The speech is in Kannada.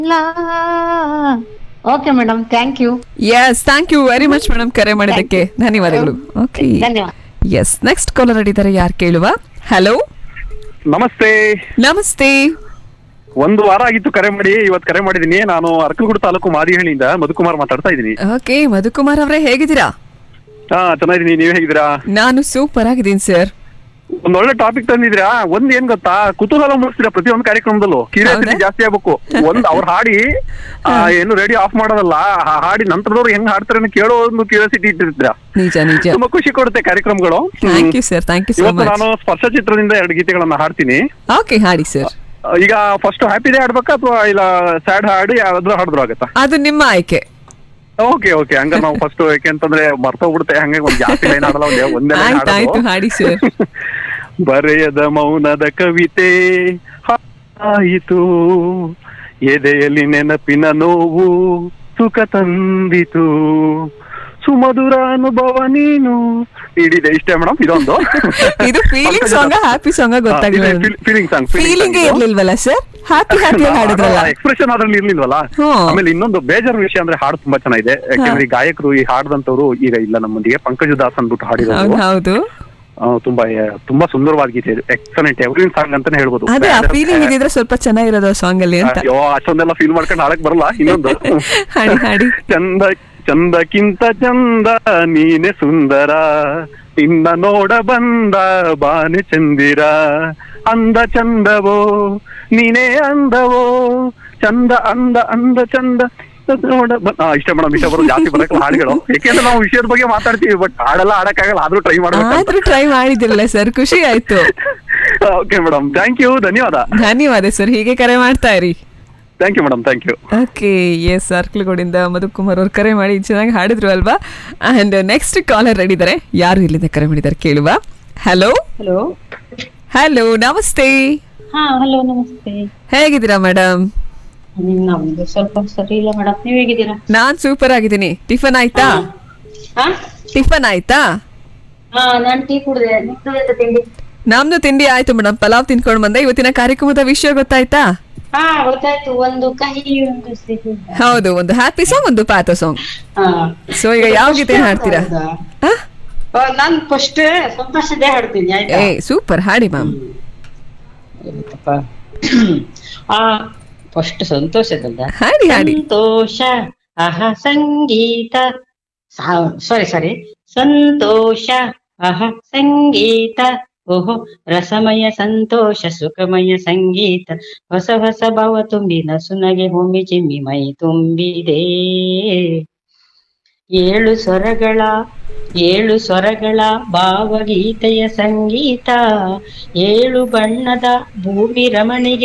Okay madam thank you yes thank you very much madam ಕರೆ ಮಾಡಿದ್ದಕ್ಕೆ ಧನ್ಯವಾದಗಳು ಓಕೆ ಧನ್ಯವಾದ ಎಸ್ ನೆಕ್ಸ್ಟ್ ಕಾಲರ್ ಇದ್ದಾರೆ ಯಾರು ಕೇಳುವ ಹಲೋ ನಮಸ್ತೆ ನಮಸ್ತೆ ಒಂದು ವಾರ ಆಗಿತ್ತು ಕರೆ ಮಾಡಿ ಇವತ್ತು ಕರೆ ಮಾಡಿದೀನಿ ನಾನು ಅರಕಲಗೂಡು ತಾಲೂಕು ಮಾದಿಹಳ್ಳಿಯಿಂದ ಮಧುಕುಮಾರ್ ಮಾತಾಡ್ತಾ ಇದ್ದೀನಿ ಓಕೆ ಮಧುಕುಮಾರ್ ಅವರೇ ಹೇಗಿದ್ದೀರಾ ಹಾ ಚೆನ್ನಾಗಿದ್ದೀನಿ ನೀವ್ ಹೇಗಿದ್ದೀರಾ ನಾನು ಸೂಪರ್ ಆಗಿದ್ದೀನಿ ಸರ್ ಒಂದ್ ಒಳ್ಳೆ ಟಾಪಿಕ್ ತಂದಿದ್ರಾ ಒಂದ್ ಏನ್ ಗೊತ್ತಾ ಕುತೂಹಲ ಮೂಡಿಸ್ತೀರಾ ಪ್ರತಿಯೊಂದು ಕಾರ್ಯಕ್ರಮದಲ್ಲೂ ಕ್ಯೂರಿಯಾಸಿಟಿ ಹೌದಾ? ಜಾಸ್ತಿ ಆಗ್ಬೇಕು ಒಂದ್ ಅವ್ರ ಹಾಡಿ ಆ, ಏನು ರೇಡಿಯೋ ಆಫ್ ಮಾಡೋದಲ್ಲ ಆ ಹಾಡಿ ನಂತರದವ್ರು ಹೆಂಗ್ ಹಾಡ್ತಾರೆ ಅನ್ನೋ ಕೇಳೋ ಒಂದು ಕ್ಯೂರಿಯಾಸಿಟಿ ಇಟ್ಟಿರ್ತೀರಾ ನಿಜ ನಿಜ ತುಂಬಾ ಖುಷಿ ಕೊಡುತ್ತೆ ಕಾರ್ಯಕ್ರಮಗಳು thank you sir thank you so ಇವತ್ತು ಮಚ್ ನಾನು ಸ್ಪರ್ಶ ಚಿತ್ರದಿಂದ ಎರಡು ಗೀತೆಗಳನ್ನ ಹಾಡ್ತೀನಿ ಓಕೆ ಹಾಡಿ ಸರ್ ಆ, ಈಗ ಫಸ್ಟ್ ಹ್ಯಾಪಿ ಡೇ ಹಾಡ್ಬೇಕಾ ಅಥವಾ ಇಲ್ಲ ಸ್ಯಾಡ್ ಹಾಡಿ ಯಾವ್ದಾದ್ರು ಹಾಡಿದ್ರು ಆಗತ್ತಾ ಅದು ನಿಮ್ಮ ಆಯ್ಕೆ ಓಕೆ ಓಕೆ ಹಂಗ ನಾವು ಫಸ್ಟ್ ಯಾಕೆಂತಂದ್ರೆ ಮರ್ತೋಗ್ಬಿಡುತ್ತೆ ಹಂಗೆ ಒಂದ್ ಜಾಸ್ತಿ ಲೈನ್ ಆಡಲ್ಲ ಒಂದೇ ಒಂದೇ line ಆಯ್ತು ಆಯ್ತು ಹಾಡೋದು. ಹಾಡಿ ಸರ್ ಬರೆಯದ ಮೌನದ ಕವಿತೆ ಆಯಿತು ಎದೆಯಲ್ಲಿ ನೆನಪಿನ ನೋವು ಸುಖ ತಂದಿತು ಸುಮಧುರ ಅನುಭವ ನೀನು ನೀಡಿದೆ ಇಷ್ಟೇ ಮೇಡಮ್ ಇದೊಂದು ಇದು ಫೀಲಿಂಗ್ ಸಾಂಗ್ ಹ್ಯಾಪಿ ಸಾಂಗ್ ಗೊತ್ತಾಗಿಲ್ಲ ಫೀಲಿಂಗ್ ಸಾಂಗ್ ಫೀಲಿಂಗ್ ಇರ್ಲಿಲ್ವಲ್ಲ ಸರ್ ಹ್ಯಾಪಿ ಹ್ಯಾಪಿ ಹಾಡಿದ್ರಲ್ಲ ಎಕ್ಸ್ಪ್ರೆಷನ್ ಅದ್ರಲ್ಲಿ ಇರ್ಲಿಲ್ವಲ್ಲ ಹ್ಮ್. ಆಮೇಲೆ ಇನ್ನೊಂದು ಬೇಜಾರು ವಿಷಯ ಅಂದ್ರೆ ಹಾಡು ತುಂಬಾ ಚೆನ್ನಾಗಿದೆ ಯಾಕಂದ್ರೆ ಈ ಗಾಯಕರು ಈ ಹಾಡ್ದಂತವ್ರು ಈಗ ಇಲ್ಲ ನಮ್ಮೊಂದಿಗೆ ಪಂಕಜ ದಾಸ್ ಅಂದ್ಬಿಟ್ಟು ಹೌದು ಹಾಡಿರೋದು ಹೌದು ಆ, ತುಂಬಾ ತುಂಬಾ ಸುಂದರವಾದ ಗೀತೆ ಇದು ಎಕ್ಸಲೆಂಟ್ ಎವ್ರಿನ್ ಸಾಂಗ್ ಅಂತಾನೆ ಹೇಳ್ಬೋದು ಅದೇ ಆ ಫೀಲಿಂಗ್ ಇದಿದ್ರೆ ಸ್ವಲ್ಪ ಚೆನ್ನಾಗಿರೋದು ಸಾಂಗ್ ಅಲ್ಲಿ ಅಂತ ಅಯ್ಯೋ ಅಷ್ಟೊಂದೆಲ್ಲ ಫೀಲ್ ಮಾಡ್ಕೊಂಡು ಹಾಡಕ್ ಬರಲ್ಲ ಇನ್ನೊಂದು ಹಾಡಿ ಹಾಡಿ ಚಂದ ಚಂದಕ್ಕಿಂತ ಚಂದ ನೀನೆ ಸುಂದರ ನಿನ್ನ ನೋಡ ಬಂದ ಬಾನೆ ಚಂದಿರ ಅಂದ ಚಂದವೋ ನೀನೇ ಅಂದವೋ ಚಂದ ಅಂದ ಅಂದ ಚಂದ ನೋಡ ಬ- ಆ, ಇಷ್ಟ ಮೇಡಮ್ ಇಷ್ಟ ಬರೋ ಜಾಸ್ತಿ ಬರಕಲ್ಲ ಹಾಡುಗಳು ಯಾಕೆಂದ್ರೆ ನಾವು ವಿಷಯದ ಬಗ್ಗೆ ಮಾತಾಡ್ತೀವಿ ಬಟ್ ಹಾಡೆಲ್ಲ ಹಾಡಕ್ಕಾಗಲ್ಲ ಆದ್ರೂ ಟ್ರೈ ಮಾಡ್ಬೇಕು ಆದ್ರೂ ಟ್ರೈ ಮಾಡಿದಿರಲ್ಲ ಸರ್ ಖುಷಿ ಆಯ್ತು ಓಕೆ ಮೇಡಮ್ ಥ್ಯಾಂಕ್ ಯು ಧನ್ಯವಾದ ಧನ್ಯವಾದ ಸರ್ ಹೀಗೆ ಕರೆ ಮಾಡ್ತಾ ಇರಿ thank you madam thank you okay yes ಅರ್ಕಲಗೋಡಿಂದ ಮಧುಕುಮಾರ್ ಅವ್ರು ಕರೆ ಮಾಡಿ ಚೆನ್ನಾಗಿ ಹಾಡಿದ್ರು ಅಲ್ವಾ ಅಂಡ್ ನೆಕ್ಸ್ಟ್ ಕಾಲರ್ ರೆಡಿ ಇದ್ದಾರೆ ಯಾರು ಇಲ್ಲಿಂದ ಕರೆ ಮಾಡಿದ್ದಾರೆ ಕೇಳುವ ಹಲೋ ಹಲೋ ಹಲೋ ನಮಸ್ತೆ ಹಾ ಹಲೋ ನಮಸ್ತೆ ಹೇಗಿದ್ದೀರಾ ಮೇಡಮ್ ನಮ್ದು ಸ್ವಲ್ಪ ಸರಿ ಇಲ್ಲ ಮೇಡಮ್ ನೀವ್ ಹೇಗಿದ್ದೀರಾ ನಾನ್ ಸೂಪರ್ ಆಗಿದ್ದೀನಿ ಟಿಫನ್ ಆಯ್ತಾ ಹಾ ಟಿಫನ್ ಆಯ್ತಾ ಹಾ ನಾನ್ ಟೀ ಕುಡ್ದೆ ನಿಮ್ದು ಎಂತ ತಿಂಡಿ ನಮ್ದು ತಿಂಡಿ ಆಯ್ತು ಮೇಡಮ್ ಪಲಾವ್ ತಿನ್ಕೊಂಡು ಬಂದೆ ಇವತ್ತಿನ ಕಾರ್ಯಕ್ರಮದ ವಿಷಯ ಗೊತ್ತಾಯ್ತಾ ಹಾ ಗೊತ್ತಾಯ್ತು ಒಂದು ಕಹಿ ಒಂದು ಸಿಹಿ ಹೌದು ಒಂದು ಹ್ಯಾಪಿ ಸಾಂಗ್ ಒಂದು ಪ್ಯಾಥೋ ಸಾಂಗ್ ಹಾ ಸೊ ಈಗ ಯಾವ ಗೀತೆ ಹಾಡ್ತೀರಾ ಹೌದಾ? ಆ? ಆ, ನಾನ್ ಫಸ್ಟ್ ಸಂತೋಷದೇ ಹಾಡ್ತೀನಿ ಆಯ್ತಾ ಏ ಸೂಪರ್ ಹಾಡಿ ಮ್ಯಾಮ್ ಇರುತ್ತಪ್ಪ. ಆ ಫಸ್ಟ್ ಸಂತೋಷದಲ್ಲ ಹಾಡಿ ಹಾಡಿ ಸಂತೋಷ ಅಹ ಸಂಗೀತ ಸಾರಿ ಸಾರಿ ಸಂತೋಷ ಅಹ ಸಂಗೀತ ಓಹೋ ರಸಮಯ ಸಂತೋಷ ಸುಖಮಯ ಸಂಗೀತ ಹೊಸ ಹೊಸ ಭಾವ ತುಂಬಿ ನಸುನಗೆ ಹೊಮ್ಮಿ ಚಿಮ್ಮಿ ಮೈ ತುಂಬಿದೆ ಏಳು ಸ್ವರಗಳ ಏಳು ಸ್ವರಗಳ ಭಾವಗೀತೆಯ ಸಂಗೀತ ಏಳು ಬಣ್ಣದ ಭೂಮಿ ರಮಣಿಗೆ